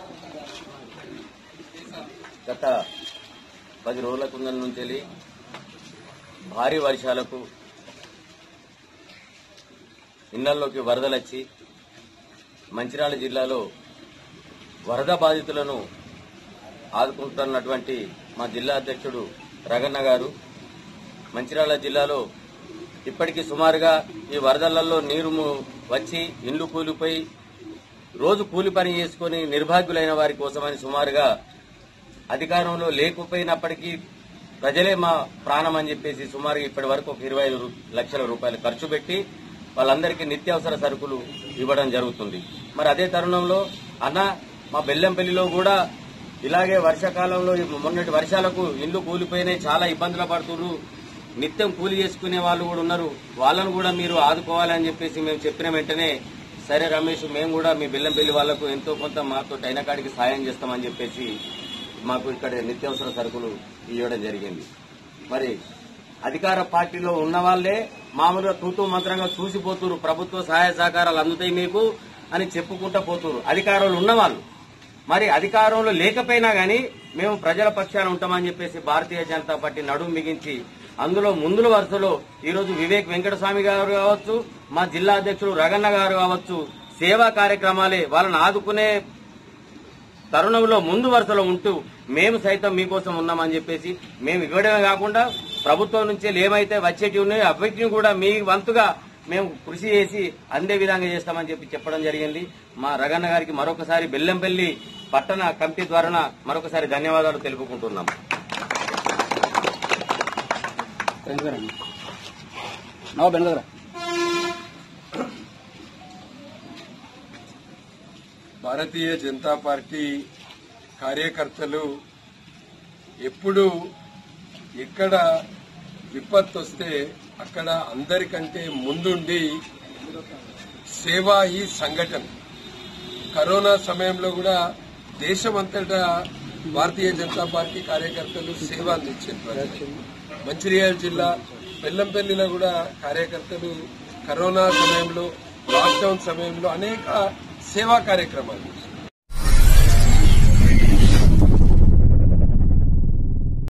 గత పది రోజుల కుందల నుంచి వెళ్ళి భారీ వర్షాలకు ఇళ్లలోకి వరదలొచ్చి మంచిర్యాల జిల్లాలో వరద బాధితులను ఆదుకుంటున్నటువంటి మా జిల్లా అధ్యక్షుడు రగన్న గారు మంచిర్యాల జిల్లాలో ఇప్పటికీ సుమారుగా ఈ వరదలలో నీరు ము- వచ్చి ఇండ్లు కూలిపోయి రోజు కూలి పని చేసుకుని నిర్భాగ్యులైన వారి కోసమని సుమారుగా అధికారంలో లేకపోయినప్పటికీ ప్రజలే మా ప్రాణం అని చెప్పేసి సుమారుగా ఇప్పటి వరకు ఒక ఇరవై ఐదు రు- లక్షల రూపాయలు ఖర్చు పెట్టి వాళ్ళందరికీ నిత్యావసర సరుకులు ఇవ్వడం జరుగుతుంది మరి అదే తరుణంలో అన్న మా బెల్లంపల్లిలో కూడా ఇలాగే వర్షాకాలంలో ఈ మొన్నటి వర్షాలకు ఇండ్లు కూలిపోయినాయి చాలా ఇబ్బందులు పడుతున్నారు నిత్యం కూలి చేసుకునే వాళ్ళు కూడా ఉన్నారు వాళ్ళను కూడా మీరు ఆదుకోవాలని చెప్పేసి మేము చెప్పిన వెంటనే సరే రమేష్ మేము కూడా మీ బెల్లంపల్లి వాళ్లకు ఎంతో కొంత మాతో అయిన కాడికి సాయం చేస్తామని చెప్పేసి మాకు ఇక్కడ నిత్యావసర సరుకులు ఇవ్వడం జరిగింది మరి అధికార పార్టీలో ఉన్న వాళ్లే మామూలుగా తూతూ మంత్రంగా చూసిపోతున్నారు ప్రభుత్వ సహాయ సహకారాలు అందుతాయి మీకు అని చెప్పుకుంటా పోతున్నారు అధికారంలో ఉన్నవాళ్ళు మరి అధికారంలో లేకపోయినా గానీ మేము ప్రజల పక్షాన ఉంటామని చెప్పేసి భారతీయ జనతా పార్టీ నడుము మిగించి అందులో ముందుల వరుసలో ఈ రోజు వివేక్ వెంకటస్వామి గారు కావచ్చు మా జిల్లా అధ్యక్షుడు రగన్న గారు కావచ్చు సేవా కార్యక్రమాలే వాళ్ళని ఆదుకునే తరుణంలో ముందు వరుసలో ఉంటూ మేము సైతం మీకోసం ఉన్నామని చెప్పేసి మేము ఇవ్వడమే కాకుండా ప్రభుత్వం నుంచి ఏమైతే వచ్చేటివి ఉన్నాయో అవిటిని కూడా మీ వంతుగా మేము కృషి చేసి అందే విధంగా చేస్తామని చెప్పి చెప్పడం జరిగింది మా రగన్న గారికి మరొకసారి బెల్లంపల్లి పట్టణ కమిటీ ద్వారా మరొకసారి ధన్యవాదాలు తెలుపుకుంటున్నాం నవ్వు బెనగదరా భారతీయ జనతా పార్టీ కార్యకర్తలు ఎప్పుడు ఎక్కడ విపత్తు వస్తే అక్కడ అందరికంటే ముందుండి సేవా ఈ సంఘటన కరోనా సమయంలో కూడా దేశమంతటా భారతీయ జనతా పార్టీ కార్యకర్తలు సేవ అందించారు మంచిర్యాల జిల్లా బెల్లంపల్లిలో కూడా కార్యకర్తలు కరోనా సమయంలో లాక్డౌన్ సమయంలో అనేక సేవా కార్యక్రమాలు